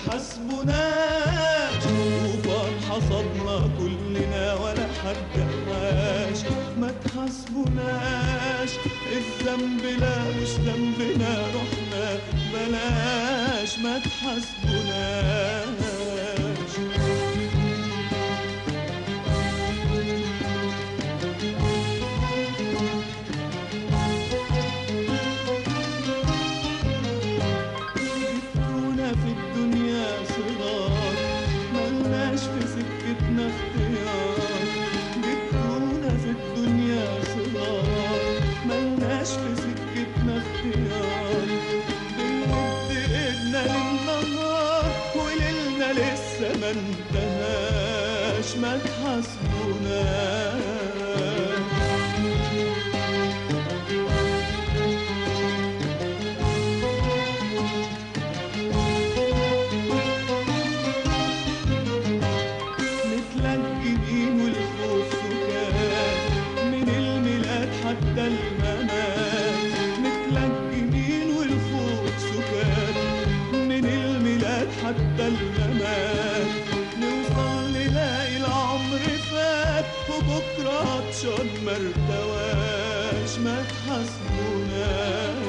تحاسبوناش وفان حصدنا كلنا ولا حد عاش ما تحاسبوناش الذنب لا مش ذنبنا رحنا بلاش ما تحاسبوناش جبتونا في الدنيا صغار ملناش في سكتنا اختيار جبتونا في الدنيا صغار ملناش في سكتنا اختيار بنمد ايدنا للنهار وليلنا لسه ما انتهاش ما تحاسبوناش متلجمين والخوف سكات من الميلاد حتى الممات متلجمين والخوف سكات من الميلاد حتى الممات نوصل نلاقي العمر فات وبكرة عطشان مرتواش ما تحاسبوناش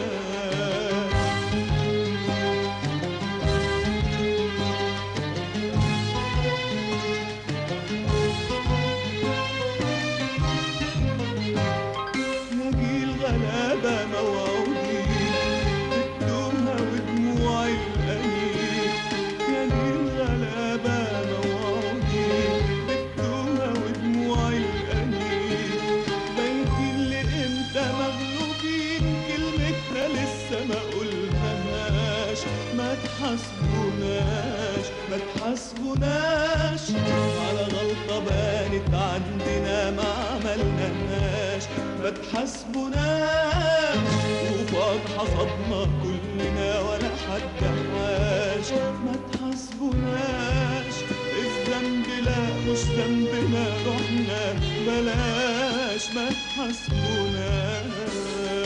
يا جيل غلابة موعودين بدوها ودموع الأنين يا جيل غلابة موعودين بدوها ودموع الأنين بايتين لإمتى مغلوبين كلمتنا لسه ما قلناهاش ما تحاسبوناش ما تحاسبوناش على غلطة بانت عندنا ما عملناهاش ما تحاسبوناش وفاض حصدنا كلنا ولا حد عاش ما تحاسبوناش الذنب لا مش ذنبنا رحنا بلاش ما تحاسبوناش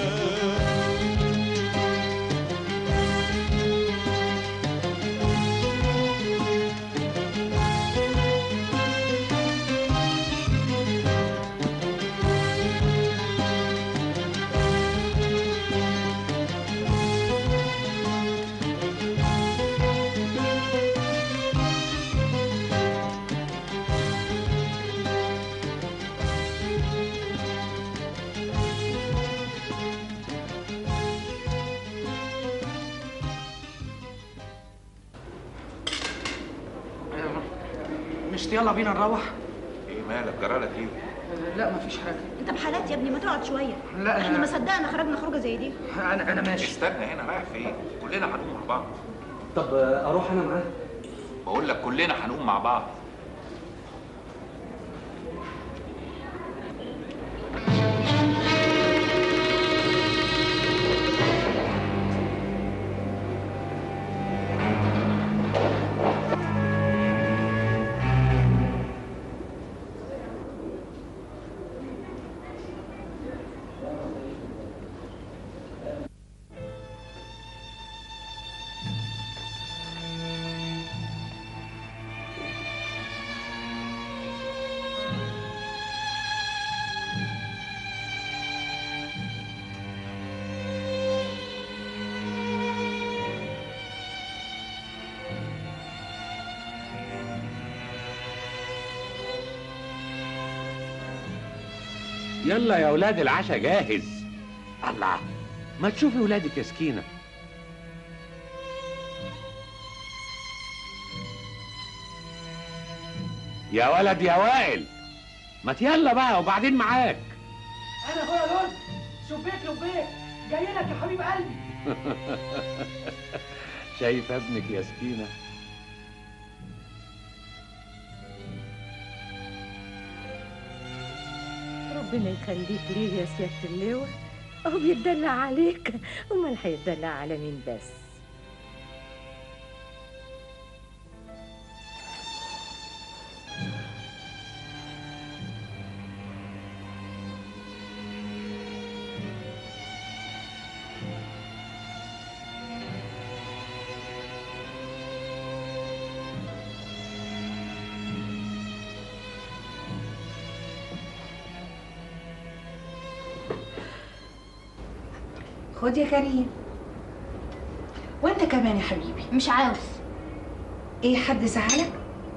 مش يلا بينا نروح ايه مالك جرالك ايه؟ لا مفيش حاجه انت بحالات يا ابني ما تقعد شويه لا، احنا أنا- ما صدقنا خرجنا خروجه زي دي انا انا ماشي استنى هنا رايح فين؟ كلنا هنقوم مع بعض طب اروح انا معاه بقول لك كلنا هنقوم مع بعض يلا يا ولاد العشاء جاهز الله ما تشوفي ولادك يا سكينة يا ولد يا وائل ما يلا بقى وبعدين معاك انا اخويا لول شبيك لبيك جاي لك يا حبيب قلبي شايف ابنك يا سكينة ربنا يخليك ليه يا سيادة اللواء هو بيتدلع عليك امال هيتدلع على مين بس خد يا كريم وانت كمان يا حبيبي مش عاوز ايه حد زعلك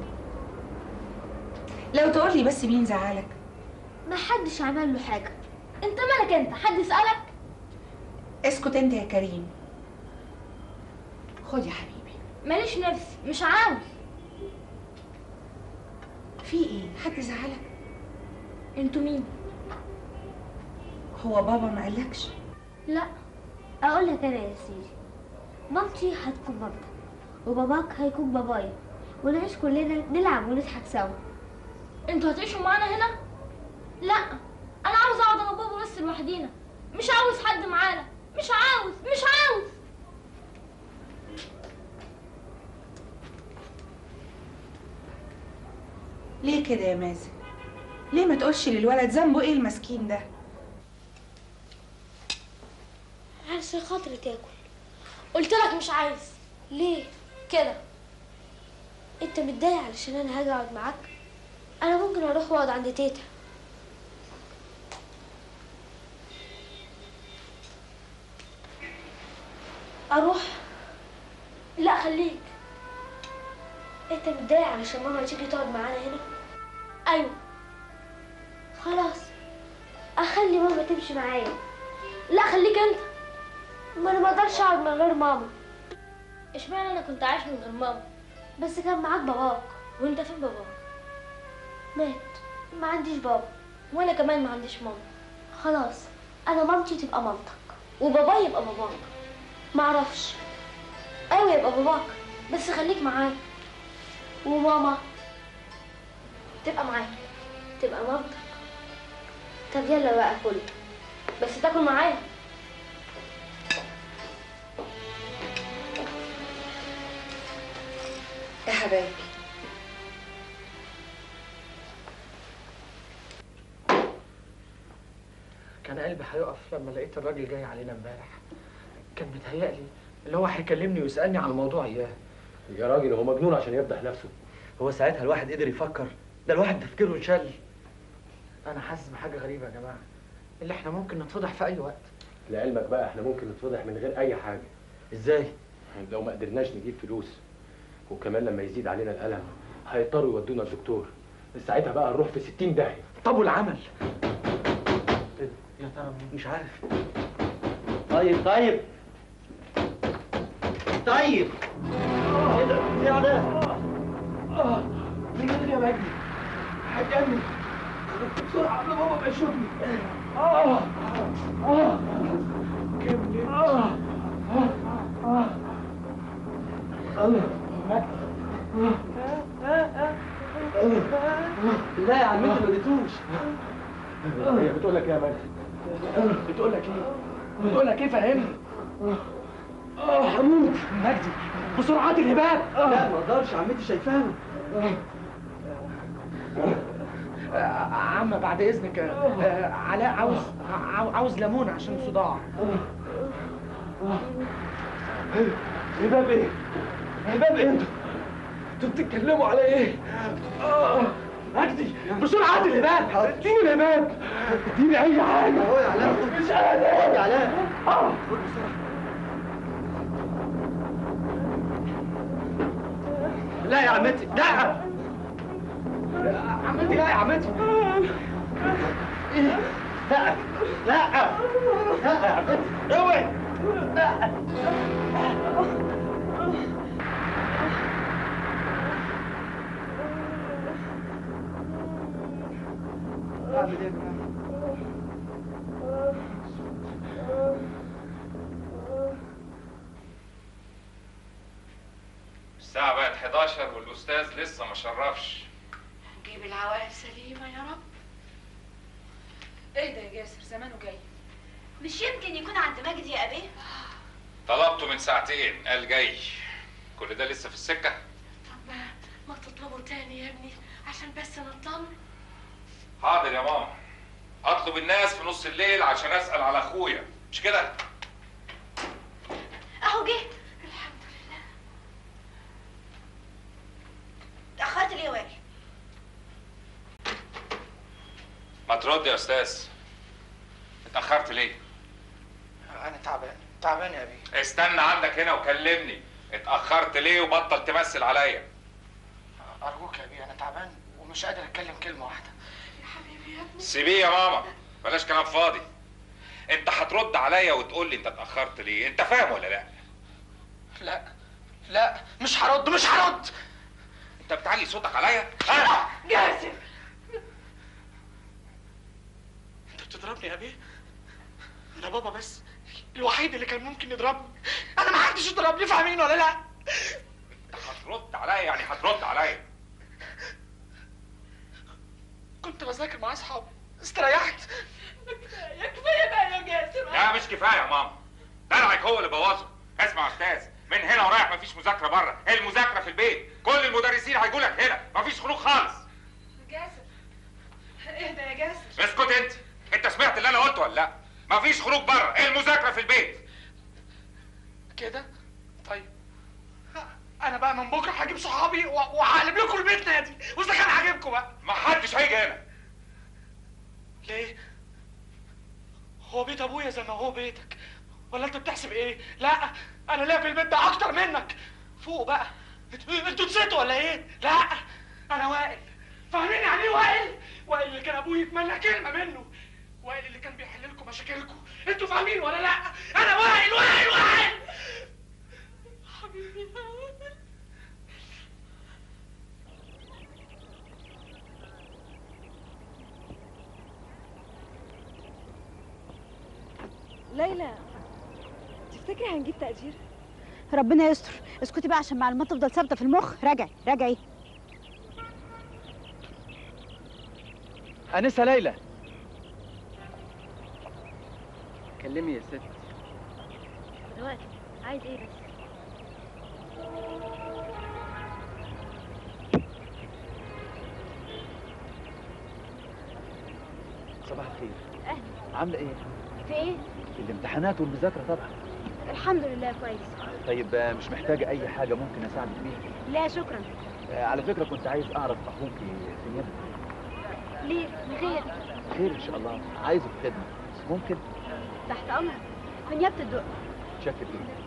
لو تقولي بس مين زعلك ما حدش عمل له حاجه انت مالك انت حد يسالك اسكت انت يا كريم خد يا حبيبي ماليش نفس مش عاوز في ايه حد زعلك انتوا مين هو بابا ما قالكش لا اقول لك انا يا سيدي مامتي هتكون مامتك وباباك هيكون بابايا ونعيش كلنا نلعب ونضحك سوا انتوا هتعيشوا معانا هنا لا انا عاوز اقعد انا وبابا بس لوحدينا مش عاوز حد معانا مش عاوز مش عاوز ليه كده يا مازن ليه ما تقولش للولد ذنبه ايه المسكين ده عشان خاطري تاكل قلت لك مش عايز ليه كده انت متضايق علشان انا هاجي اقعد معاك انا ممكن اروح واقعد عند تيتا اروح لا خليك انت متضايق علشان ماما تيجي تقعد معانا هنا ايوه خلاص اخلي ماما تمشي معايا لا خليك انت ما انا ما اقدرش اقعد من غير ماما اشمعنى انا كنت عايش من غير ماما بس كان معاك باباك وانت فين باباك مات ما عنديش بابا وانا كمان ما عنديش ماما خلاص انا مامتي تبقى مامتك وباباي يبقى باباك ما اعرفش ايوه يبقى باباك بس خليك معايا وماما تبقى معاك تبقى مامتك طب يلا بقى كل بس تاكل معايا يا حبايبي كان قلبي هيقف لما لقيت الراجل جاي علينا امبارح كان متهيألي اللي هو هيكلمني ويسألني على الموضوع اياه يا راجل هو مجنون عشان يفضح نفسه هو ساعتها الواحد قدر يفكر ده الواحد تفكيره اتشل انا حاسس بحاجه غريبه يا جماعه اللي احنا ممكن نتفضح في اي وقت لعلمك بقى احنا ممكن نتفضح من غير اي حاجه ازاي لو ما قدرناش نجيب فلوس وكمان لما يزيد علينا الالم هيضطروا يودونا الدكتور ساعتها بقى هنروح في 60 داهيه طب والعمل يا ترى مين؟ مش عارف طيب طيب طيب ايه ده؟ ايه ده؟ اه مين يا مجدي هتجنن بسرعه قبل بابا ما يشوفني اه اه كمل اه اه اه الله لا يا عم انت ما اديتوش هي بتقول لك ايه يا مجدي بتقول لك ايه؟ بتقول لك ايه فهمني اه هموت مجدي بسرعات الهباب لا ما اقدرش عمتي شايفانا آه، عم بعد اذنك آه، علاء عاوز عاو- عاوز ليمون عشان صداع هباب ايه؟ هباب ايه انتوا؟ انتوا بتتكلموا على ايه؟ آه، مجدي بسرعة هات الهباب اديني الهباب اديني اي حاجة اهو يا علاء مش قادر يا علاء خد بسرعة لا يا عمتي لا عمتي لا يا عمتي لا لا لا يا عمتي اوعي لا اعمل ايه بقى؟ الساعة بقت 11 والأستاذ لسه ما شرفش جيب العواقب سليمة يا رب ايه ده يا جاسر زمانه جاي مش يمكن يكون عند مجدي يا أبيه طلبته من ساعتين قال جاي كل ده لسه في السكة طب ما ما تطلبوا تاني يا ابني عشان بس نطمن حاضر يا ماما اطلب الناس في نص الليل عشان اسأل على اخويا مش كده أهو جه اتأخرت ليه يا وائل؟ ما ترد يا استاذ اتأخرت ليه انا تعبان تعبان يا ابي استنى عندك هنا وكلمني اتاخرت ليه وبطل تمثل عليا ارجوك يا ابي انا تعبان ومش قادر اتكلم كلمه واحده سيبيه يا ماما بلاش كلام فاضي انت هترد عليا وتقول لي انت اتاخرت ليه انت فاهم ولا لا لا لا مش هرد مش هرد انت بتعلي صوتك عليا ها جاسم انت بتضربني يا ابي انا بابا بس الوحيد اللي كان ممكن يضربني انا ما حدش يضربني فاهمين ولا لا انت هترد عليا يعني هترد عليا كنت بذاكر مع اصحابي استريحت يا كفايه بقى يا جاسم لا مش كفايه يا ماما دلعك هو اللي بوظه اسمع يا استاذ من هنا ورايح مفيش مذاكره بره المذاكره في البيت كل المدرسين هيجوا لك هنا مفيش خروج خالص جاسم اهدى يا جاسم اسكت انت انت سمعت اللي انا قلته ولا لا مفيش خروج بره المذاكره في البيت كده طيب انا بقى من بكره هجيب صحابي و- وهقلب لكم البيت نادي واذا كان عاجبكم بقى ما حدش هيجي هنا ليه هو بيت ابويا زي ما هو بيتك ولا انت بتحسب ايه لا انا ليا في البيت ده اكتر منك فوق بقى انتوا انتوا نسيتوا ولا ايه لا انا وائل فاهمين يعني ايه وائل وائل اللي كان ابوي يتمنى كلمه منه وائل اللي كان بيحل لكم مشاكلكم انتوا فاهمين ولا لا انا وائل وائل وائل حبيبي يا وائل ليلى تفتكري هنجيب تقدير ربنا يستر اسكتي بقى عشان المعلومات تفضل ثابته في المخ راجعي راجعي انسه ليلى كلمي يا ست دلوقتي عايز ايه بس صباح الخير اهلا عامله ايه في ايه في الامتحانات والمذاكره طبعا الحمد لله كويس طيب آه، مش محتاجه اي حاجه ممكن اساعدك بيها لا شكرا آه، على فكره كنت عايز اعرف اخوك في نيابه ليه من غير خير ان شاء الله عايزه في خدمه ممكن تحت امرك في نيابه الدق شكر ليك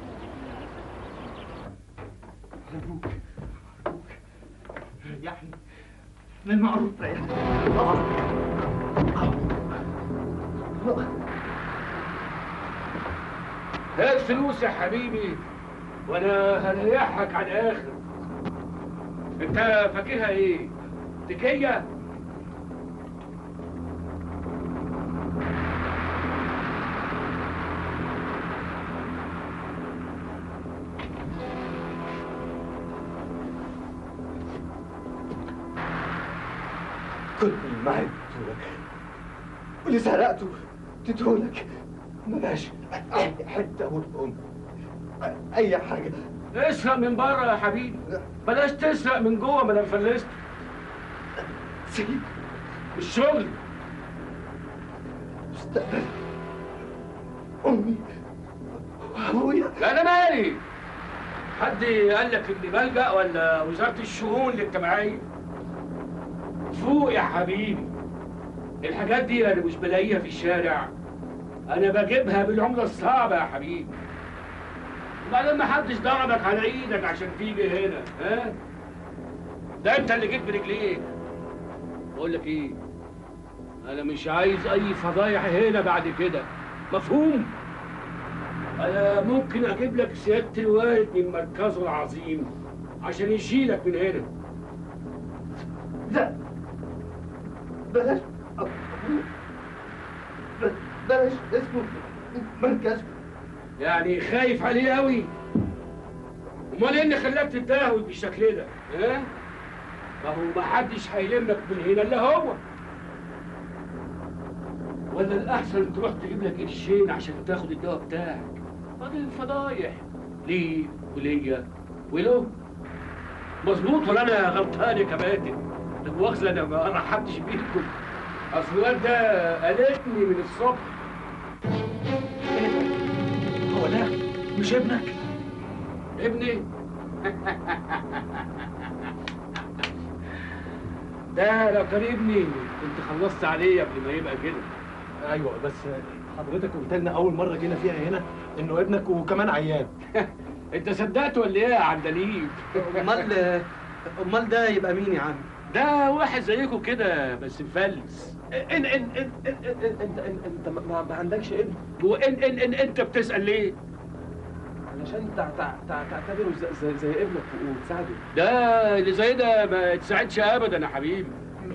ريحني من معروف ريحني هات فلوس يا حبيبي وانا هريحك على الاخر انت فاكرها ايه تكيه كل اللي معي اديتهولك واللي سرقته اديتهولك بلاش اي حته والام اي حاجه اسرق من بره يا حبيبي بلاش تسرق من جوه ما انا فلست سيب الشغل مستقبل امي وابويا لا انا مالي حد قال لك اني ملجأ ولا وزارة الشؤون الاجتماعية فوق يا حبيبي الحاجات دي انا مش بلاقيها في الشارع انا بجيبها بالعملة الصعبة يا حبيبي وبعدين ما حدش ضربك على ايدك عشان تيجي هنا ها ده انت اللي جيت برجليك بقول لك ايه انا مش عايز اي فضايح هنا بعد كده مفهوم انا ممكن اجيب لك سياده الوالد من مركزه العظيم عشان يشيلك من هنا لا بلاش بلاش اسمه مركز يعني خايف عليه قوي امال ايه اللي خلاك تتدهوي بالشكل ده ها ما هو ما حدش هيلمك من هنا الا هو ولا الاحسن تروح تجيب لك قرشين عشان تاخد الدواء بتاعك فاضل الفضايح ليه وليا وله مظبوط ولا انا غلطان يا كباتن لا مؤاخذه انا ما رحبتش بيكم اصل الواد ده قلقني من الصبح هو ده مش ابنك ابني ده لو كان ابني كنت خلصت عليه قبل ما يبقى كده ايوه بس حضرتك قلت لنا اول مره جينا فيها هنا انه ابنك وكمان عيان انت صدقت ولا ايه يا عندليب امال امال ده يبقى مين يا عم ده واحد زيكم كده بس مفلس ان ان ان ان ان انت ان انت ما, ما عندكش ابن وان ان ان انت بتسال ليه علشان تع- تع- تع- تعتبره زي, زي, زي ابنك وتساعده ده اللي زي ده ما يتساعدش ابدا يا حبيبي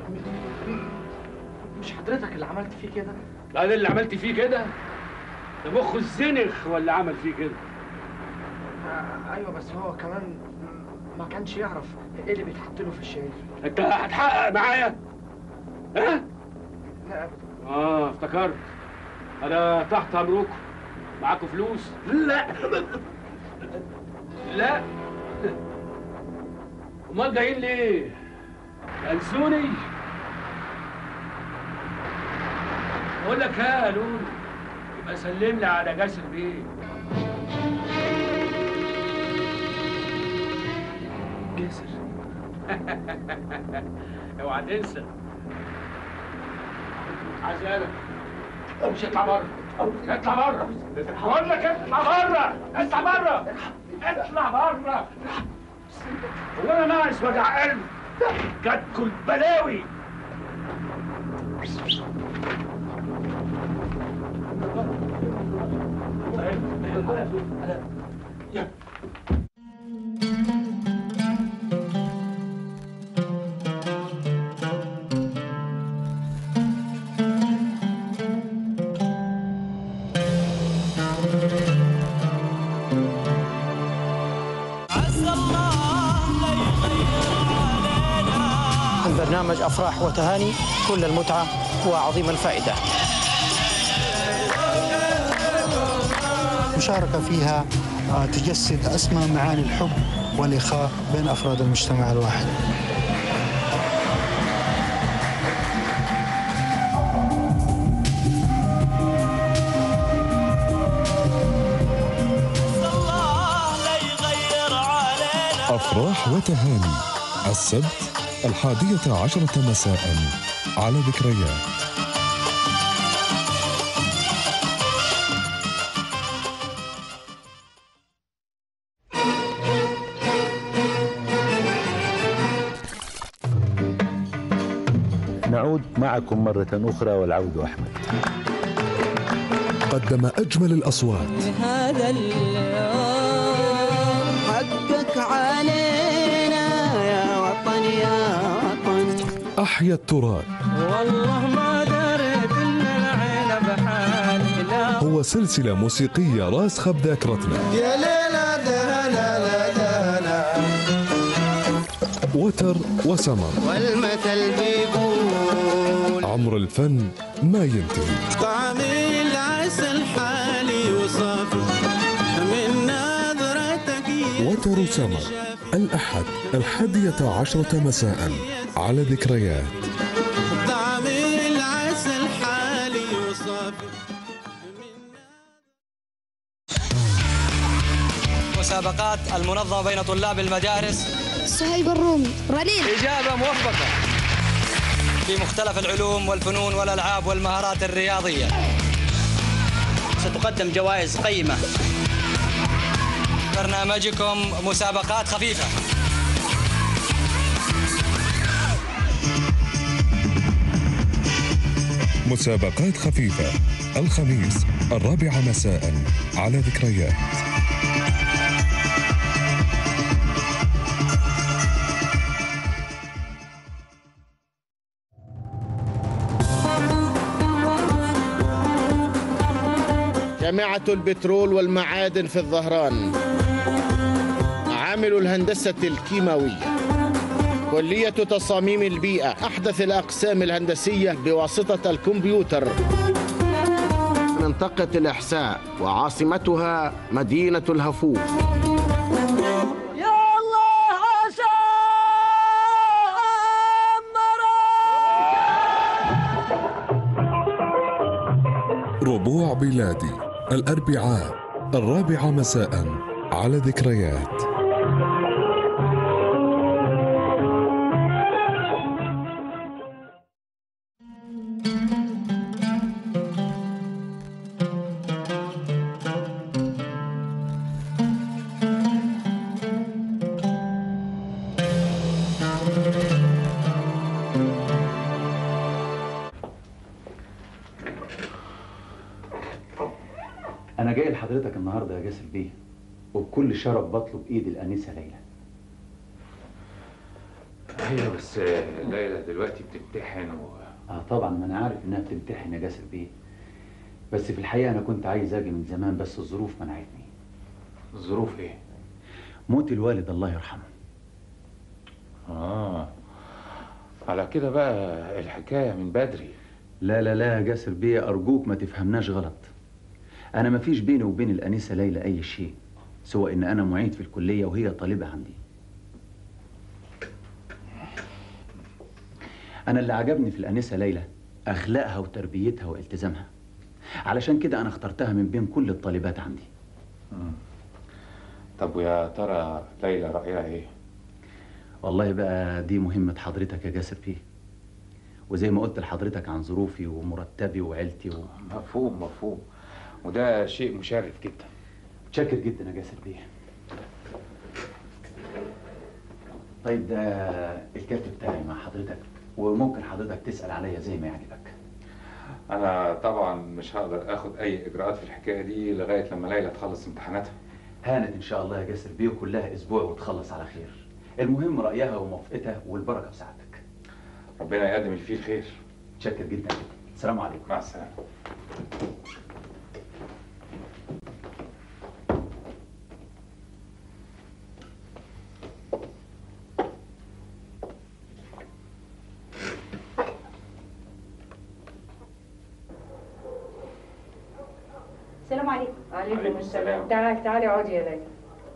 مش حضرتك اللي عملت فيه كده انا اللي عملت فيه كده ده مخه الزنخ ولا عمل فيه كده آه، ايوه بس هو كمان ما كانش يعرف ايه اللي بيتحط له في الشاي انت هتحقق معايا ها لا اه افتكرت انا تحت امركم معاكم فلوس لا لا امال جايين ليه انسوني اقول لك ها يا لولو يبقى سلم لي على جاسر بيه جاسر اوعى تنسى عايز مش اطلع بره اطلع بره بقول لك اطلع بره اطلع بره اطلع بره هو انا ناقص وجع قلب جاتكوا البلاوي البرنامج أفراح وتهاني كل المتعة وعظيم الفائدة مشاركة فيها آه، تجسد أسمى معاني الحب والإخاء بين أفراد المجتمع الواحد أفراح وتهاني السبت الحادية عشرة مساء على ذكريات نعود معكم مرة أخرى والعود أحمد قدم أجمل الأصوات هذا اليوم حقك علينا يا وطن يا وطن أحيا التراث والله ما دريت ان العين بحال لا هو سلسلة موسيقية راسخة بذاكرتنا يا ليلى دهنا لا دهنا وتر وسمر والمثل بيقول عمر الفن ما ينتهي طعم العسل حالي وصافي من نظرتك وتر وسمر الأحد الحادية عشرة مساء على ذكريات طعم العسل حالي وصافي مسابقات المنظمة بين طلاب المدارس صهيب الرومي رنين إجابة موفقة في مختلف العلوم والفنون والألعاب والمهارات الرياضية ستقدم جوائز قيمة برنامجكم مسابقات خفيفة مسابقات خفيفة الخميس الرابعة مساء على ذكريات جامعة البترول والمعادن في الظهران عامل الهندسة الكيماوية كلية تصاميم البيئة أحدث الأقسام الهندسية بواسطة الكمبيوتر منطقة الإحساء وعاصمتها مدينة الهفوف يا الله عسى ربوع بلادي الأربعاء الرابعة مساء على ذكريات انا جاي لحضرتك النهارده يا جاسر بيه وبكل شرف بطلب ايد الانسه ليلى ايوه بس ليلى دلوقتي بتمتحن و... اه طبعا ما انا عارف انها بتمتحن يا جاسر بيه بس في الحقيقه انا كنت عايز اجي من زمان بس الظروف منعتني الظروف ايه موت الوالد الله يرحمه اه على كده بقى الحكايه من بدري لا لا لا يا جاسر بيه ارجوك ما تفهمناش غلط انا ما فيش بيني وبين الانسه ليلى اي شيء سوى ان انا معيد في الكليه وهي طالبه عندي انا اللي عجبني في الانسه ليلى اخلاقها وتربيتها والتزامها علشان كده انا اخترتها من بين كل الطالبات عندي مم. طب ويا ترى ليلى رايها ايه والله بقى دي مهمة حضرتك يا جاسر بيه وزي ما قلت لحضرتك عن ظروفي ومرتبي وعيلتي و... مفهوم مفهوم وده شيء مشرف جدا متشكر جدا يا جاسر بيه طيب ده الكارت بتاعي مع حضرتك وممكن حضرتك تسأل عليا زي ما يعجبك انا طبعا مش هقدر اخد اي اجراءات في الحكايه دي لغايه لما ليلى تخلص امتحاناتها هانت ان شاء الله يا جاسر بيه وكلها اسبوع وتخلص على خير المهم رأيها وموافقتها والبركة في سعادتك ربنا يقدم اللي فيه الخير متشكر جدا جدا السلام عليكم مع السلامه السلام عليكم عليكم عليكم السلام. السلام تعالي تعالي اقعدي يا ليلى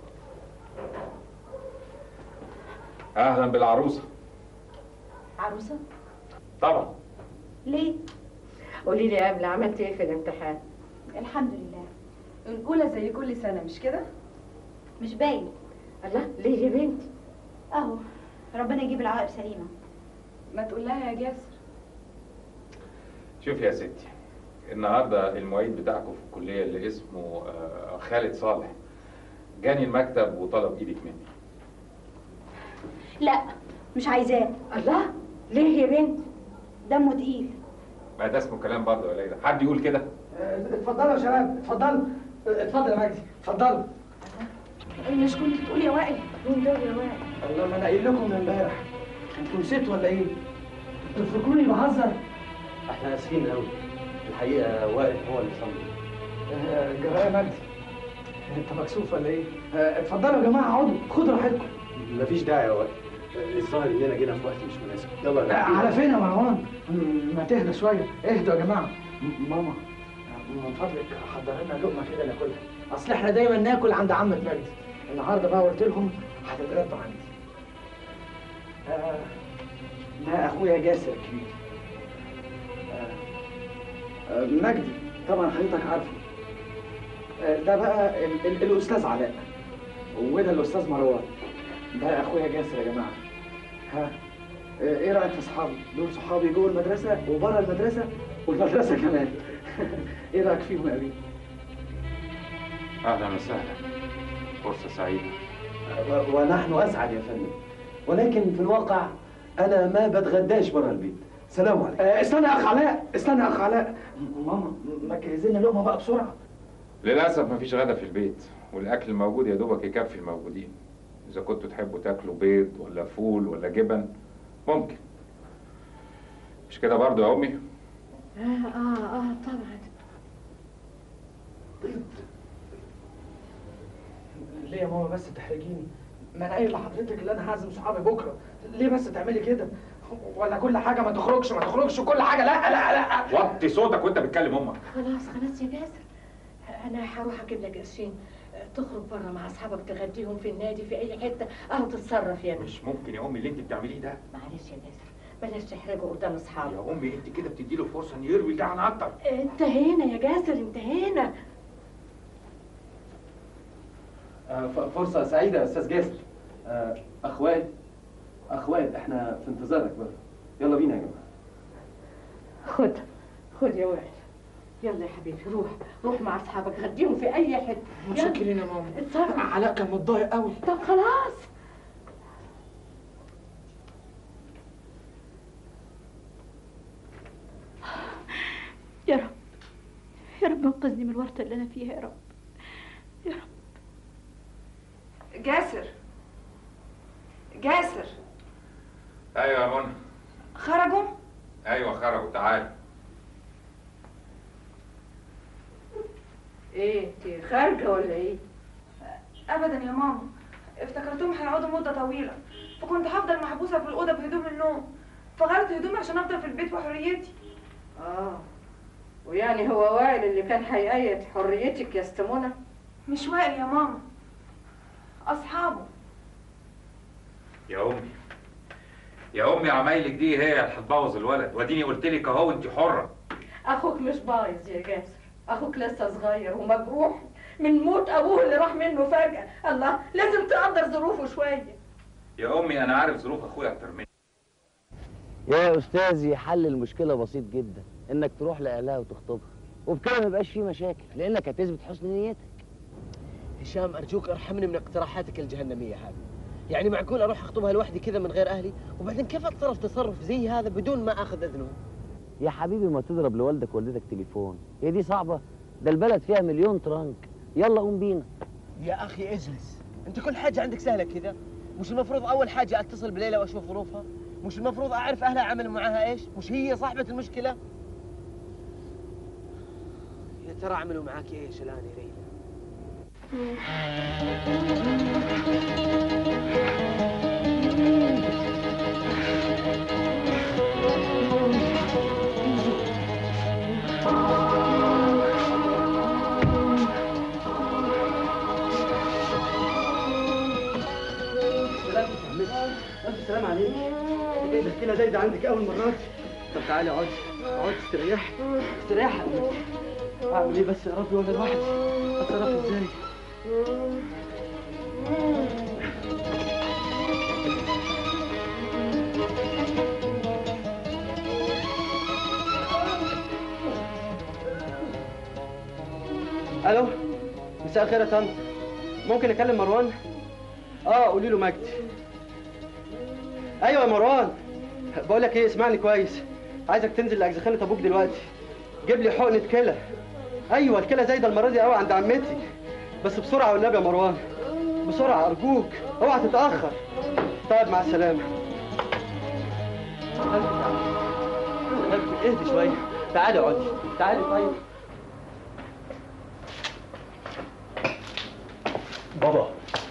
اهلا بالعروسه عروسه طبعا ليه قولي لي قبل عملتي ايه في الامتحان الحمد لله الأولى زي كل سنة مش كده؟ مش باين الله ليه يا بنتي اهو ربنا يجيب العواقب سليمه ما تقول لها يا جاسر شوف يا ستي النهارده المعيد بتاعكم في الكليه اللي اسمه آه، خالد صالح جاني المكتب وطلب ايدك مني لا مش عايزاه الله ليه يا بنتي دمه تقيل ما ده اسمه كلام برضه يا ليلى حد يقول كده اتفضلوا يا شباب اتفضلوا اتفضل يا مجدي اتفضلوا مش كنت بتقول يا وائل مين دول يا وائل الله ما انا قايل لكم من امبارح انتوا نسيتوا ولا ايه؟ انتوا تفكروني بهزر احنا اسفين قوي الحقيقه وائل هو اللي صمم جرايه مجدي انت مكسوف ولا ايه؟ اه، اتفضلوا يا جماعه اقعدوا خدوا راحتكم مفيش داعي يا وائل الظاهر اننا جينا في وقت مش مناسب يلا اه، نحكي. على فين يا مروان؟ م- ما تهدى شويه اهدوا يا جماعه م- ماما من فضلك حضر لنا لقمه كده ناكلها اصل احنا دايما ناكل عند عمة مجدي النهارده بقى قلت لهم هتتغدوا عندي آه ده اخويا جاسر الكبير آه آه مجدي طبعا حضرتك عارفه آه ده بقى ال ال الاستاذ علاء وده الاستاذ مروان ده اخويا جاسر يا جماعه ها آه، ايه رايك في اصحابي دول صحابي جوه المدرسه وبره المدرسه والمدرسه كمان ايه رايك فيهم يا بيه اهلا وسهلا فرصه سعيده و- ونحن اسعد يا فندم ولكن في الواقع انا ما بتغداش بره البيت سلام عليكم آه، استنى يا اخ علاء استنى يا اخ علاء ماما ما تجهز لنا لقمه بقى بسرعه للاسف مفيش غدا في البيت والاكل الموجود يا دوبك يكفي الموجودين اذا كنتوا تحبوا تاكلوا بيض ولا فول ولا جبن ممكن مش كده برضو يا امي اه اه اه طبعا ليه يا ماما بس تحرجيني ما انا قايل لحضرتك ان انا هعزم صحابي بكره ليه بس تعملي كده ولا كل حاجه ما تخرجش ما تخرجش كل حاجه لا لا لا وطي صوتك وانت بتكلم امك خلاص خلاص يا جاسر انا هروح اجيب لك قرشين تخرج بره مع اصحابك تغديهم في النادي في اي حته او تتصرف يعني مش ممكن يا امي اللي انت بتعمليه ده معلش يا جاسر بلاش تحرجه قدام اصحابه يا امي انت كده بتدي له فرصه ان يروي ده عن اكتر انتهينا يا جاسر انتهينا آه، ف- فرصة سعيدة يا أستاذ جاسر آه، أخوات أخوات إحنا في انتظارك بره يلا بينا يا جماعة خد خد يا وائل يلا يا حبيبي روح روح مع اصحابك غديهم في اي حته يلا. متشكرين يا ماما اتصرف علاء كان متضايق قوي طب خلاص يا رب يا رب انقذني من الورطه اللي انا فيها يا رب جاسر جاسر ايوه يا منى خرجوا ايوه خرجوا تعالى ايه انت خارجه ولا ايه ابدا يا ماما افتكرتهم هيقعدوا مده طويله فكنت هفضل محبوسه في الاوضه بهدوم النوم فغيرت هدومي عشان افضل في البيت وحريتي اه ويعني هو وائل اللي كان هيأيد حريتك يا استمونة مش وائل يا ماما اصحابه يا امي يا امي عمايلك دي هي اللي هتبوظ الولد واديني قلت لك اهو انت حره اخوك مش بايظ يا جاسر اخوك لسه صغير ومجروح من موت ابوه اللي راح منه فجأة الله لازم تقدر ظروفه شوية يا امي انا عارف ظروف اخويا اكتر منك يا استاذي حل المشكله بسيط جدا انك تروح لاهلها وتخطبها وبكده ما يبقاش في مشاكل لانك هتثبت حسن نيتك هشام ارجوك ارحمني من اقتراحاتك الجهنميه هذه يعني معقول اروح اخطبها لوحدي كذا من غير اهلي وبعدين كيف اتصرف تصرف زي هذا بدون ما اخذ اذنهم يا حبيبي ما تضرب لوالدك ووالدتك تليفون هي دي صعبه ده البلد فيها مليون ترانك يلا قوم بينا يا اخي اجلس انت كل حاجه عندك سهله كذا مش المفروض اول حاجه اتصل بليلى واشوف ظروفها مش المفروض اعرف اهلها عملوا معاها ايش مش هي صاحبه المشكله يا ترى عملوا معاك ايش الان يا ليلى ألف سلام عليك إيه ده كده زايدة عندك أول مرات طب تعالي اقعدي اقعدي استريحي استريحي أعمل إيه بس يا ربي وأنا لوحدي أتصرف إزاي ألو مساء الخير يا طنط ممكن أكلم مروان؟ آه قولي له مجدي ايوه يا مروان بقول لك ايه اسمعني كويس عايزك تنزل لاجزخانه ابوك دلوقتي جيب لي حقنه كلى ايوه الكلى زايده المره دي قوي عند عمتي بس بسرعه والنبي يا مروان بسرعه ارجوك اوعى تتاخر طيب مع السلامه قلبي تعالي. قلبي اهدي شويه تعالي اقعدي تعالي طيب بابا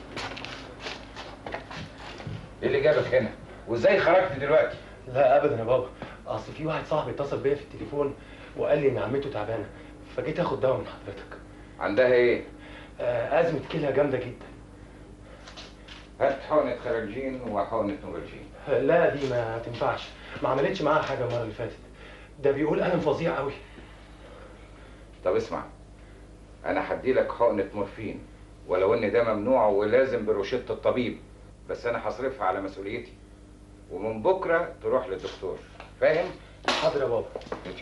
ايه اللي جابك هنا وازاي خرجت دلوقتي لا ابدا يا بابا اصل في واحد صاحبي اتصل بيا في التليفون وقال لي ان عمته تعبانه فجيت اخد دواء من حضرتك عندها ايه آه ازمه كلى جامده جدا هات حقنه خرجين وحقنه نوفالجين آه لا دي ما تنفعش ما عملتش معاها حاجه المره اللي فاتت ده بيقول الم فظيع قوي طب اسمع انا هدي لك حقنه مورفين ولو ان ده ممنوع ولازم بروشته الطبيب بس انا هصرفها على مسؤوليتي ومن بكره تروح للدكتور فاهم حاضر يا بابا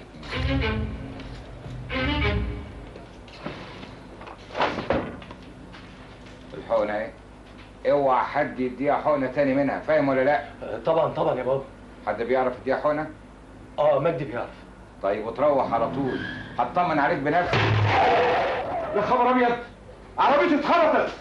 الحقنه اهي اوعى حد يديها حقنه تاني منها فاهم ولا لا آه طبعا طبعا يا بابا حد بيعرف يديها حقنه اه مجدي بيعرف طيب وتروح على طول هطمن عليك بنفسي يا خبر ابيض عربيتي اتخبطت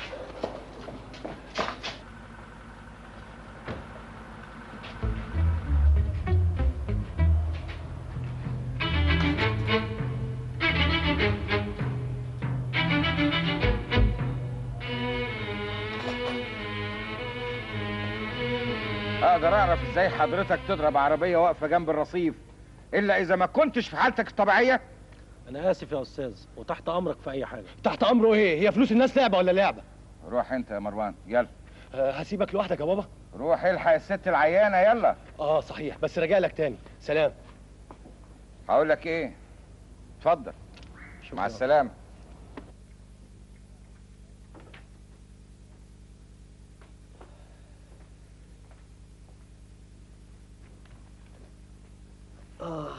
اقدر اعرف ازاي حضرتك تضرب عربيه واقفه جنب الرصيف الا اذا ما كنتش في حالتك الطبيعيه انا اسف يا استاذ وتحت امرك في اي حاجه تحت امره ايه هي فلوس الناس لعبه ولا لعبه روح انت يا مروان يلا آه هسيبك لوحدك يا بابا روح الحق الست العيانه يلا اه صحيح بس راجع لك تاني سلام هقول لك ايه اتفضل مع السلامه آه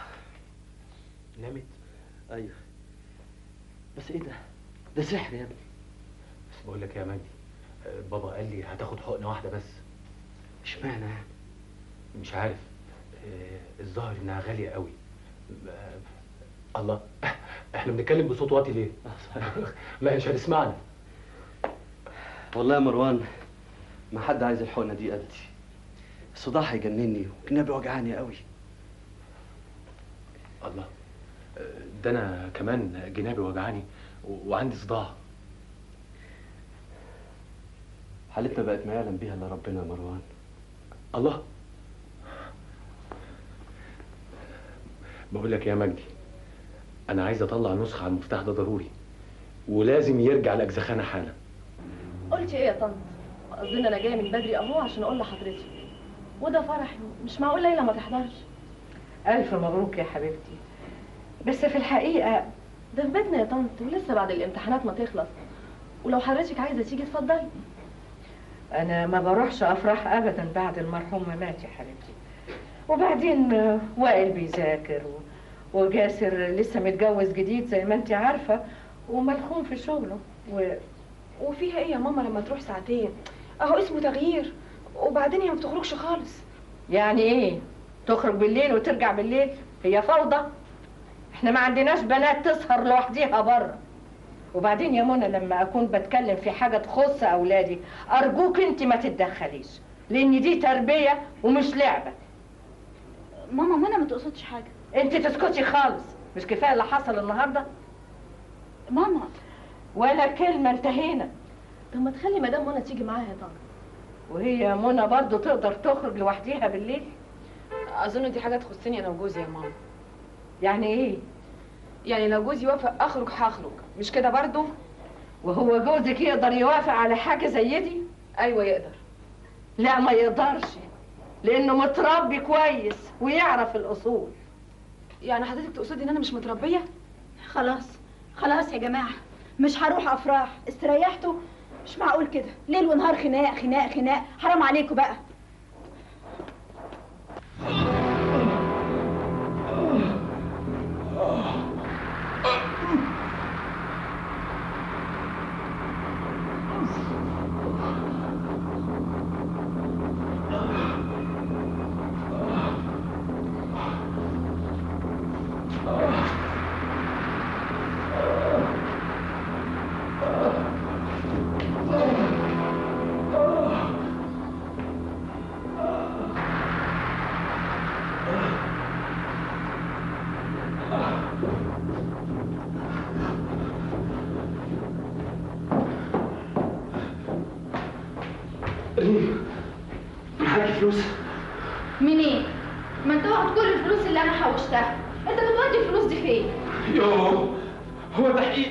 نامت أيوه بس إيه ده؟ ده سحر يا ابني بس بقول لك يا مجدي آه بابا قال لي هتاخد حقنه واحده بس اشمعنى يعني؟ مش عارف آه الظاهر انها غاليه قوي آه الله احنا بنتكلم بصوت واطي ليه؟ ما مش هتسمعنا والله يا مروان ما حد عايز الحقنه دي قدي الصداع هيجنني وجنابي وجعاني قوي الله ده انا كمان جنابي وجعاني و- وعندي صداع حالتنا بقت ما يعلم بيها الا ربنا يا مروان الله بقول لك يا مجدي انا عايز اطلع نسخه على المفتاح ده ضروري ولازم يرجع الاجزخانه حالا قلت ايه يا طنط قصدي إن انا جايه من بدري اهو عشان اقول لحضرتك وده فرح مش معقول ليلى ما تحضرش ألف مبروك يا حبيبتي بس في الحقيقة ده في بيتنا يا طنط ولسه بعد الامتحانات ما تخلص ولو حضرتك عايزه تيجي اتفضلي أنا ما بروحش أفراح أبدا بعد المرحوم ما مات يا حبيبتي وبعدين آه، وائل بيذاكر و- وجاسر لسه متجوز جديد زي ما أنت عارفة وملخوم في شغله و... وفيها ايه يا ماما لما تروح ساعتين اهو اسمه تغيير وبعدين هي ما بتخرجش خالص يعني إيه؟ تخرج بالليل وترجع بالليل هي فوضى احنا ما عندناش بنات تسهر لوحديها بره وبعدين يا منى لما اكون بتكلم في حاجه تخص اولادي ارجوك انت ما تتدخليش لان دي تربيه ومش لعبه ماما منى ما تقصدش حاجه انت تسكتي خالص مش كفايه اللي حصل النهارده ماما ولا كلمه انتهينا طب ما تخلي مدام منى تيجي معاها يا طنط وهي منى برضو تقدر تخرج لوحديها بالليل اظن دي حاجه تخصني انا وجوزي يا ماما يعني ايه يعني لو جوزي وافق اخرج هخرج مش كده برضو وهو جوزك يقدر يوافق على حاجه زي دي ايوه يقدر لا ما يقدرش لانه متربي كويس ويعرف الاصول يعني حضرتك تقصدي ان انا مش متربيه خلاص خلاص يا جماعه مش هروح افراح استريحتوا مش معقول كده ليل ونهار خناق خناق خناق حرام عليكم بقى ريم معاكي فلوس منين؟ ما انت واخد كل الفلوس اللي انا حوشتها انت بتودي الفلوس دي فين؟ يوه هو تحقيق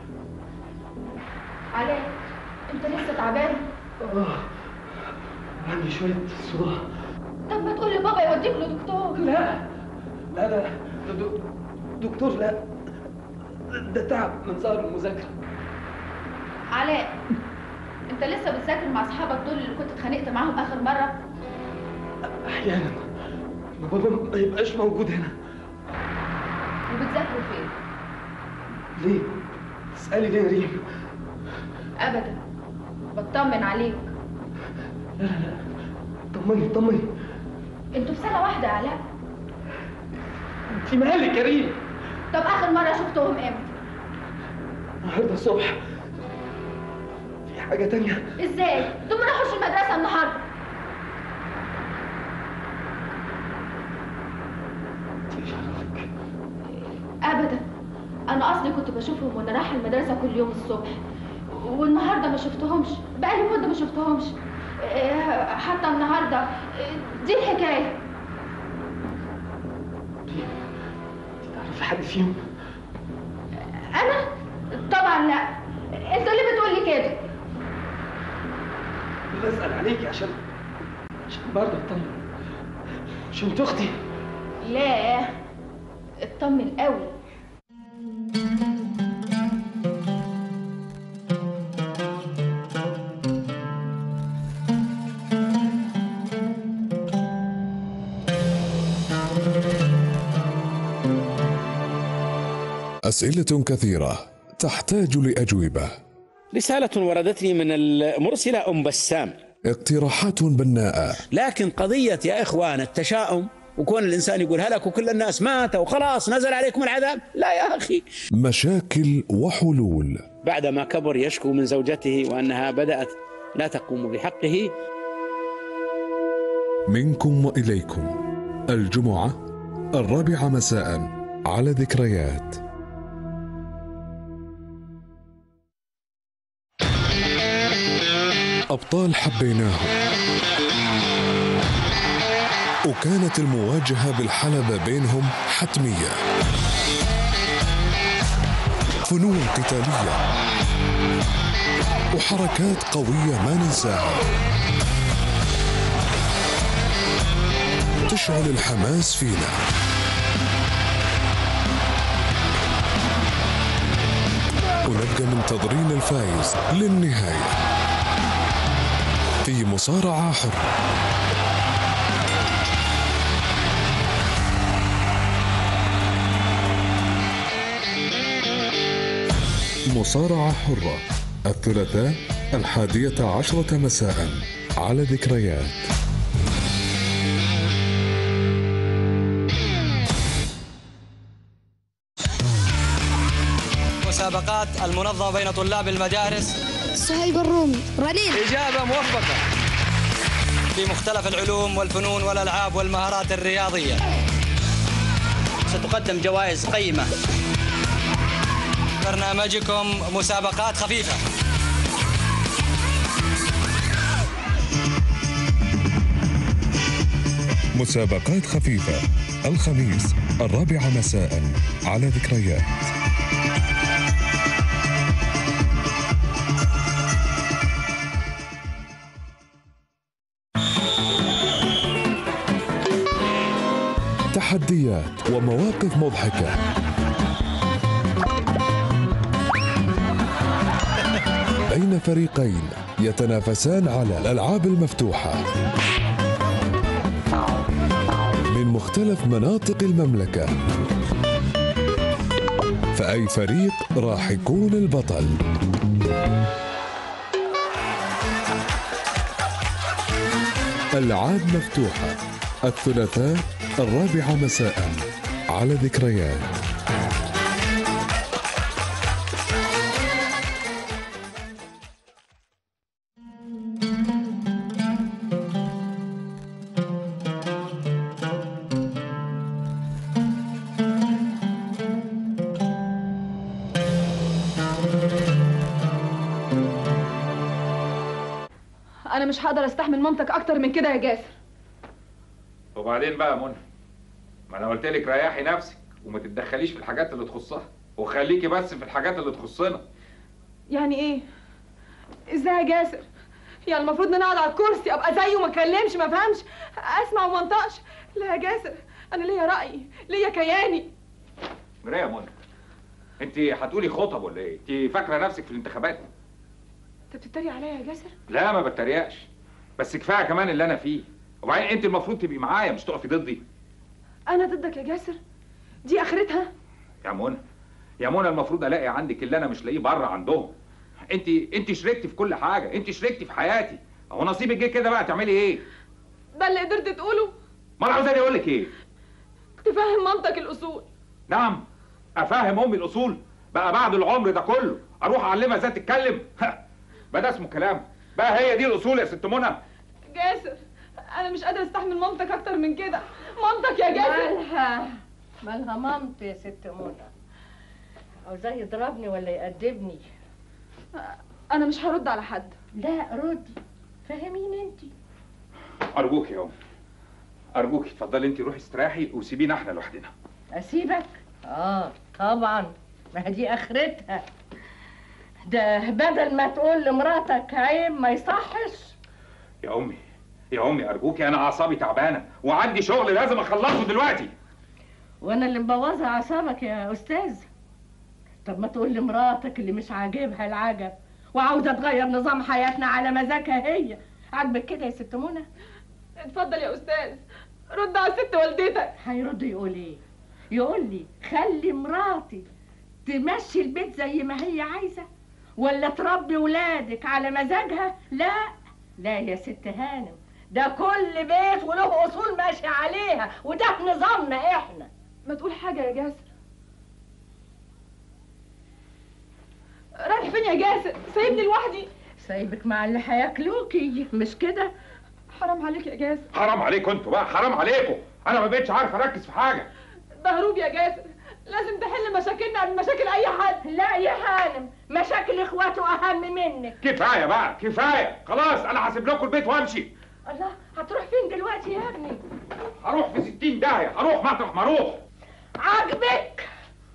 علاء انت لسه تعبان آه. عندي شوية صداع طب ما تقول لبابا يوديك لدكتور لا لا ده ده دو- دكتور لا ده تعب من سهر المذاكرة علاء انت لسه بتذاكر مع اصحابك دول اللي كنت اتخانقت معاهم اخر مره أحيانا ما بابا ما يبقاش موجود هنا وبتذاكروا فين ليه؟ تسألي ليه يا ريم؟ ابدا بطمن عليك طمني طمني انتوا في سنه واحده يا علاء انت مالك يا ريم؟ طب اخر مره شفتهم امتى النهارده الصبح في حاجة تانية ازاي دول ما راحوش المدرسه النهارده ابدا انا اصلي كنت بشوفهم وانا رايحه المدرسه كل يوم الصبح والنهارده ما شفتهمش بقالي مده ما شفتهمش إيه، حتى النهارده إيه، دي الحكايه تعرفي حد فيهم؟ انا طبعا لا انت ليه بتقول لي كده بسأل عليكي عشان عشان برضه اطمن عشان انت اختي لا اطمن قوي أسئلة كثيرة تحتاج لأجوبة رسالة وردتني من المرسلة أم بسام اقتراحات بناءة لكن قضية يا إخوان التشاؤم وكون الإنسان يقول هلك وكل الناس ماتوا وخلاص نزل عليكم العذاب لا يا أخي مشاكل وحلول بعدما كبر يشكو من زوجته وأنها بدأت لا تقوم بحقه منكم وإليكم الجمعة الرابعة مساء على ذكريات أبطال حبيناهم وكانت المواجهة بالحلبة بينهم حتمية فنون قتالية وحركات قوية ما ننساها تشعل الحماس فينا ونبقى منتظرين الفايز للنهاية في مصارعة حرة مصارعة حرة الثلاثاء الحادية عشرة مساء على ذكريات مسابقات المنظمة بين طلاب المدارس صهيب الرومي رنين إجابة موفقة في مختلف العلوم والفنون والألعاب والمهارات الرياضية ستقدم جوائز قيمة برنامجكم مسابقات خفيفة مسابقات خفيفة الخميس الرابعة مساء على ذكريات تحديات ومواقف مضحكة بين فريقين يتنافسان على الألعاب المفتوحة من مختلف مناطق المملكة فأي فريق راح يكون البطل ألعاب مفتوحة الثلاثاء الرابعة مساء على ذكريات انا مش هقدر استحمل مامتك اكتر من كده يا جاسر وبعدين بقى يا منى ما انا قلت لك ريحي نفسك وما تتدخليش في الحاجات اللي تخصها وخليكي بس في الحاجات اللي تخصنا يعني ايه ازاي يا جاسر يعني المفروض ان انا اقعد على الكرسي ابقى زيه وما اتكلمش ما افهمش اسمع وما انطقش لا يا جاسر انا ليا رايي ليا كياني مرايه يا منى انت هتقولي خطب ولا ايه انت فاكره نفسك في الانتخابات انت بتتريق عليا يا جاسر لا ما بتريقش بس كفايه كمان اللي انا فيه وبعدين انت المفروض تبقي معايا مش تقفي ضدي انا ضدك يا جاسر دي اخرتها يا منى يا منى المفروض الاقي عندك اللي انا مش لاقيه بره عندهم انت انت شريكتي في كل حاجه انت شريكتي في حياتي هو نصيبك جه كده بقى تعملي ايه ده اللي قدرت تقوله ما انا عاوزاني اقول لك ايه تفهم مامتك الاصول نعم افهم امي الاصول بقى بعد العمر ده كله اروح اعلمها ازاي تتكلم بقى ده اسمه كلام بقى هي دي الاصول يا ست منى جاسر انا مش قادره استحمل مامتك اكتر من كده مامتك يا جاسر مالها مالها مامتي يا ست منى عاوزاه يضربني ولا يأدبني انا مش هرد على حد لا ردي فهميني انت ارجوك يا ام ارجوك اتفضلي انت روحي استريحي وسيبينا احنا لوحدنا اسيبك اه طبعا ما هي دي اخرتها ده بدل ما تقول لمراتك عيب ما يصحش يا امي يا امي ارجوكي انا اعصابي تعبانه وعندي شغل لازم اخلصه دلوقتي وانا اللي مبوظه اعصابك يا استاذ طب ما تقول لمراتك اللي مش عاجبها العجب وعاوزه تغير نظام حياتنا على مزاجها هي عاجبك كده يا ست منى اتفضل يا استاذ رد على ست والدتك هيرد يقول ايه يقول لي خلي مراتي تمشي البيت زي ما هي عايزه ولا تربي ولادك على مزاجها لا لا يا ست هانم ده كل بيت وله اصول ماشي عليها وده نظامنا احنا ما تقول حاجه يا جاسر رايح فين يا جاسر سايبني لوحدي سايبك مع اللي هياكلوكي مش كده حرام عليك يا جاسر حرام عليكم انتوا بقى حرام عليكم انا ما بقتش عارف اركز في حاجه ده هروب يا جاسر لازم تحل مشاكلنا قبل مشاكل اي حد لا يا هانم مشاكل اخواته اهم منك كفايه بقى كفايه خلاص انا هسيب لكم البيت وامشي الله هتروح فين دلوقتي يا ابني هروح في 60 داهيه هروح مطرح ما اروح عاجبك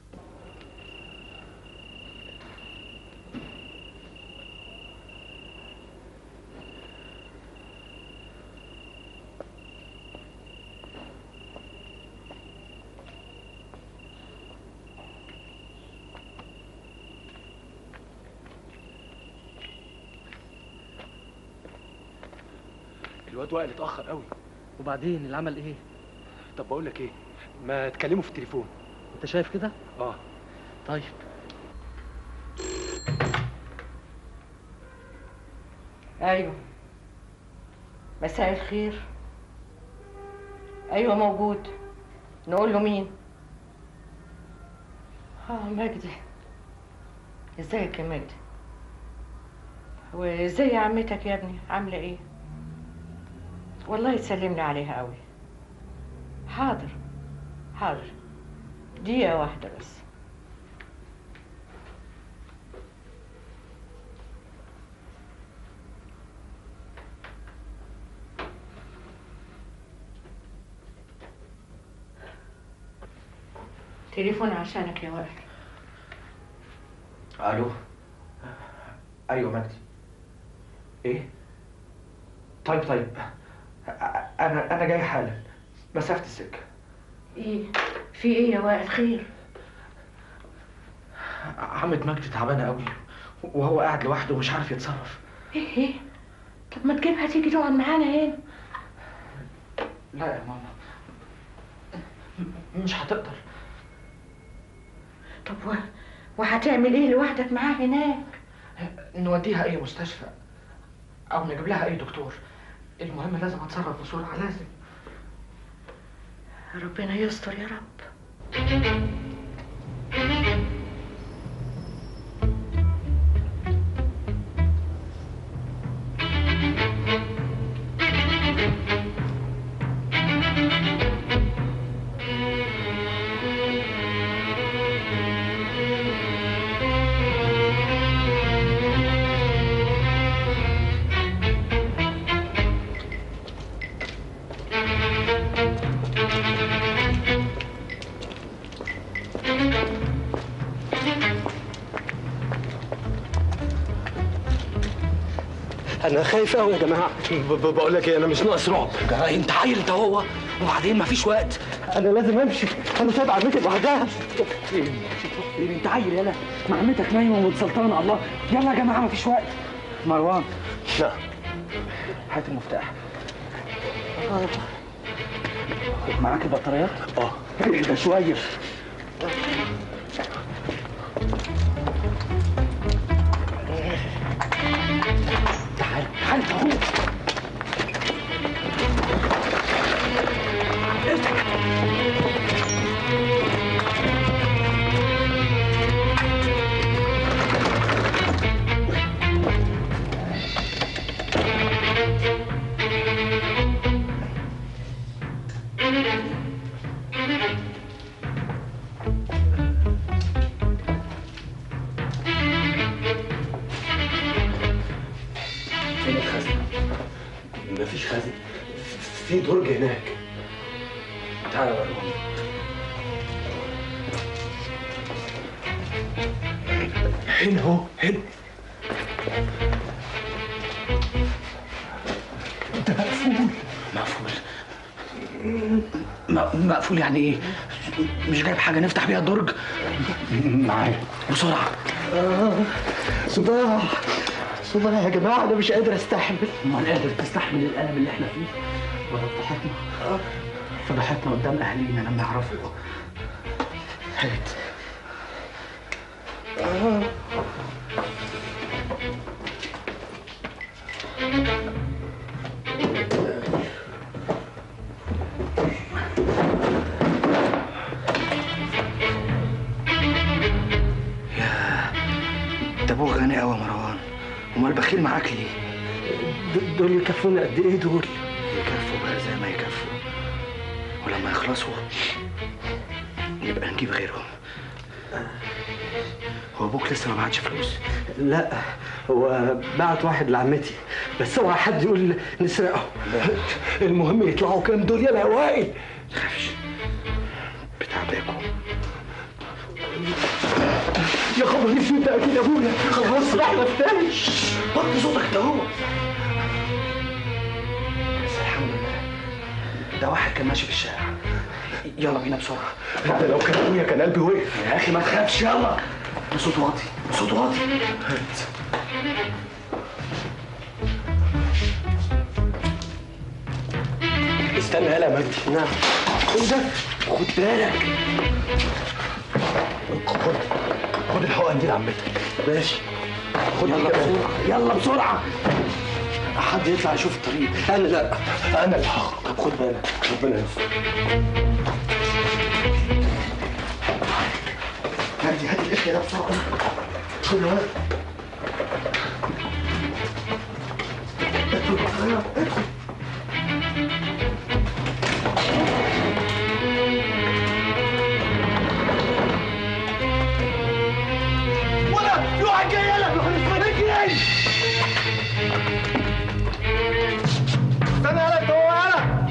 الواد وائل اتاخر قوي وبعدين العمل ايه طب بقول لك ايه ما تكلمه في التليفون انت شايف كده اه طيب ايوه مساء الخير ايوه موجود نقول له مين اه مجدي ازيك يا مجدي وازاي عمتك يا ابني عامله ايه والله تسلمني عليها قوي حاضر حاضر دقيقة واحدة بس تليفون عشانك يا وائل الو ايوه مجدي ايه طيب طيب انا انا جاي حالا مسافه السكه ايه في ايه يا وائل خير عمة مجدي تعبانه قوي وهو قاعد لوحده ومش عارف يتصرف ايه ايه طب ما تجيبها تيجي تقعد معانا هنا لا يا ماما مش هتقدر طب و... وهتعمل ايه لوحدك معاه هناك نوديها اي مستشفى او نجيب لها اي دكتور المهم لازم اتصرف بسرعه لازم ربنا يستر يا رب انا خايف قوي يا جماعه ب- ب- بقول لك ايه انا مش ناقص رعب جراي انت عيل انت هو وبعدين مفيش وقت انا لازم امشي انا سايب عمتي لوحدها فين فين انت عيل يلا معمتك نايمه ومتسلطنه الله يلا يا جماعه مفيش وقت مروان لا هات المفتاح معاك البطاريات؟ اه اهدى شويه تعال تعال تعال فين الخزنه مفيش خزنه في درج هناك تعالى وريهم هنا اهو هنا ده مقفول مقفول م- مقفول يعني ايه؟ مش جايب حاجة نفتح بيها الدرج؟ معايا بسرعة صداع صداع يا جماعه انا مش قادر استحمل امال قادر تستحمل الألم اللي احنا فيه؟ ولا فضحتنا؟ فضحتنا قدام أهالينا لما يعرفوا هات ده ابوه غني قوي يا مروان امال امال بخيل معاك ليه د- دول يكفونا قد ايه دول يكفوا بقى زي ما يكفوا ولما يخلصوا يبقى نجيب غيرهم هو ابوك لسه ما بعتش فلوس لا هو بعت واحد لعمتي بس اوعى حد يقول نسرقه المهم يطلعوا كام دول يا وائل تخافش بتاع باكو يا خبر اسود ده اكيد ابويا خلاص احنا في تاني وطي صوتك ده هو بس الحمد لله ده واحد كان ماشي في الشارع يلا بينا بسرعه ده لو كان ابويا كان قلبي وقف يا اخي ما تخافش يلا بصوت واطي بصوت واطي استنى يلا يا مجدي نعم خد ده خد بالك خد خد الحقن دي لعمتك ماشي خد يلا دي كمان. بسرعة، يلا بسرعه حد يطلع يشوف الطريق انا لا انا اللي هخرج طب خد بالك ربنا يستر مجدي هات القفل ده بسرعه خد يا ولد ولا في واحد جاي يلا روح نسمع جاي استنى يلا انت هو يلا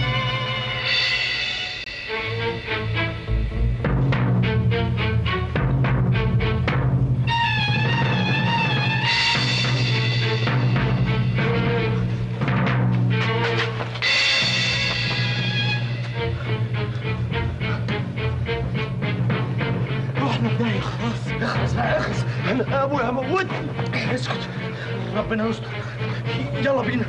رحنا في داهيه خلاص اخلص بقى اخلص انا ابويا هموتني اسكت ربنا يستر يلا بينا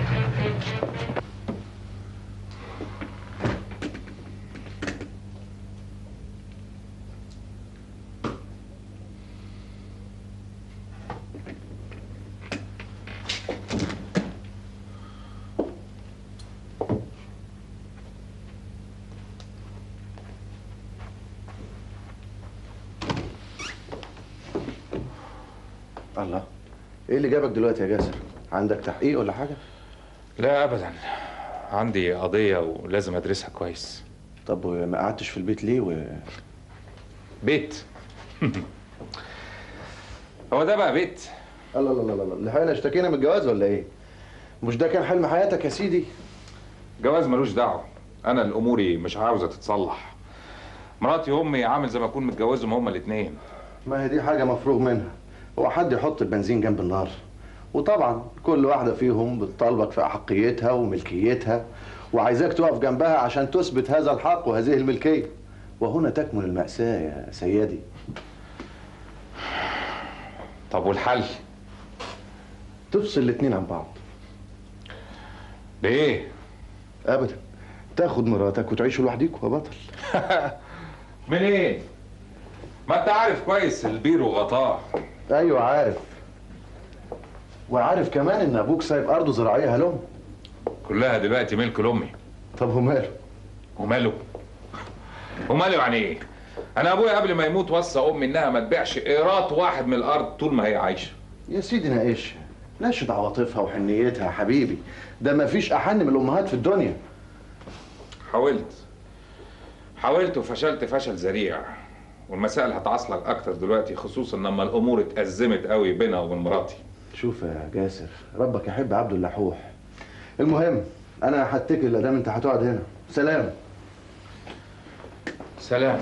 الله ايه اللي جابك دلوقتي يا جاسر عندك تحقيق ولا حاجه لا ابدا عندي قضيه ولازم ادرسها كويس طب وما قعدتش في البيت ليه و... بيت هو ده بقى بيت الله الله الله الله اللي احنا اشتكينا من الجواز ولا ايه مش ده كان حلم حياتك يا سيدي جواز ملوش دعوه انا اللي اموري مش عاوزه تتصلح مراتي وامي عامل زي ما اكون متجوزهم هما الاثنين ما هي دي حاجه مفروغ منها هو حد يحط البنزين جنب النار وطبعا كل واحده فيهم بتطالبك في احقيتها وملكيتها وعايزاك تقف جنبها عشان تثبت هذا الحق وهذه الملكيه وهنا تكمن المأساة يا سيدي طب والحل تفصل الاتنين عن بعض ليه ابدا تاخد مراتك وتعيشوا لوحديكوا يا بطل منين ما انت عارف كويس البير وغطاه ايوه عارف وعارف كمان ان ابوك سايب ارضه زراعيه هلم كلها دلوقتي ملك لامي طب وماله وماله وماله يعني ايه انا ابويا قبل ما يموت وصى امي انها ما تبيعش قيراط واحد من الارض طول ما هي عايشه يا سيدي ناقشها ناشد عواطفها وحنيتها يا حبيبي ده ما فيش احن من الامهات في الدنيا حاولت حاولت وفشلت فشل ذريع والمسائل هتعصلك اكتر دلوقتي خصوصا لما الامور اتأزمت قوي بينها وبين مراتي شوف يا جاسر ربك يحب عبده اللحوح المهم انا هتكل ادام انت هتقعد هنا سلام سلام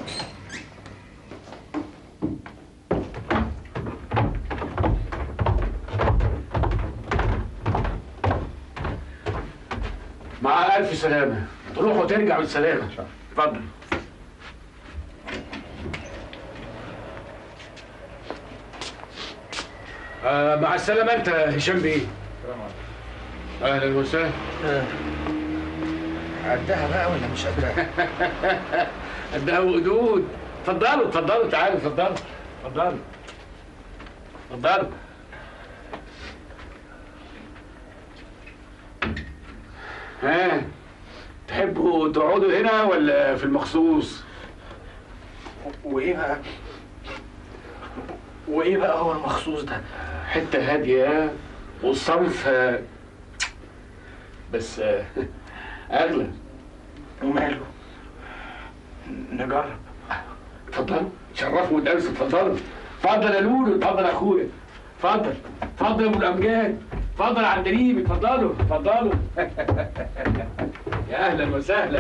مع ألف سلامة تروح وترجع بالسلامة اتفضل آه مع السلامة أنت هشام بيه أهلا وسهلا قدها بقى ولا مش قدها؟ قدها وقدود اتفضلوا اتفضلوا تعالوا اتفضلوا اتفضلوا اتفضلوا ها تحبوا تقعدوا هنا ولا في المخصوص؟ وايه بقى؟ وايه بقى هو المخصوص ده؟ حتة هادية والصنف آه، بس آه، اغلى وماله نجرب اتفضلوا شرفوا الدرس اتفضلوا اتفضل يا لولو اتفضل يا اخويا اتفضل اتفضل يا ابو الامجاد اتفضل يا عندليب اتفضلوا اتفضلوا يا اهلا وسهلا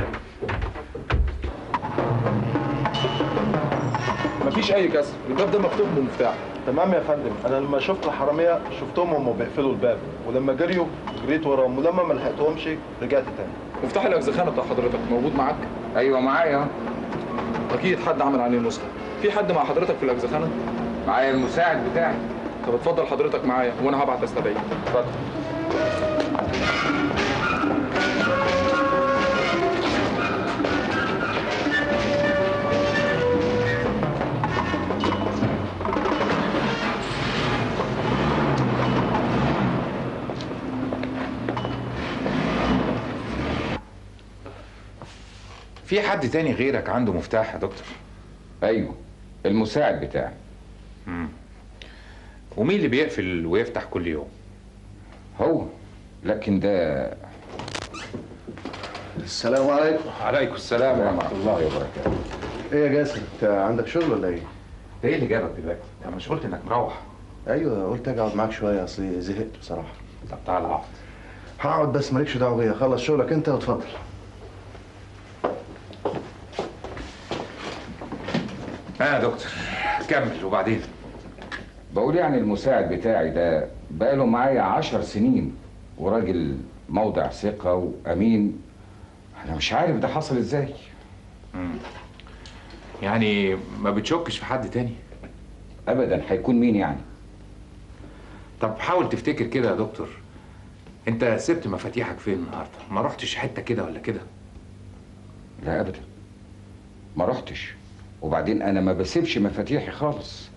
مفيش اي كسر الباب ده مفتوح بالمفتاح تمام يا فندم انا لما شفت الحراميه شفتهم هم بيقفلوا الباب ولما جريوا جريت وراهم ولما ما لحقتهمش رجعت تاني مفتاح الاجزخانه بتاع حضرتك موجود معاك ايوه معايا اكيد حد عمل عليه نسخه في حد مع حضرتك في الاجزخانه معايا المساعد بتاعي طب اتفضل حضرتك معايا وانا هبعت استدعيه اتفضل في حد تاني غيرك عنده مفتاح يا دكتور ايوه المساعد بتاعي مم. ومين اللي بيقفل ويفتح كل يوم هو لكن ده السلام عليكم عليكم السلام ورحمه الله وبركاته ايه يا جاسر انت عندك شغل ولا ايه؟ ده ايه اللي جابك دلوقتي؟ انا مش قلت انك مروح ايوه قلت اجي اقعد معاك شويه اصلي زهقت بصراحه طب تعالى اقعد هقعد بس مالكش دعوه بيا خلص شغلك انت واتفضل اه يا دكتور كمل وبعدين بقول يعني المساعد بتاعي ده بقاله معايا عشر سنين وراجل موضع ثقة وأمين أنا مش عارف ده حصل إزاي مم. يعني ما بتشكش في حد تاني أبدا هيكون مين يعني طب حاول تفتكر كده يا دكتور انت سبت مفاتيحك فين النهارده ما رحتش حته كده ولا كده لا أبدا ما رحتش وبعدين أنا ما بسيبش مفاتيحي خالص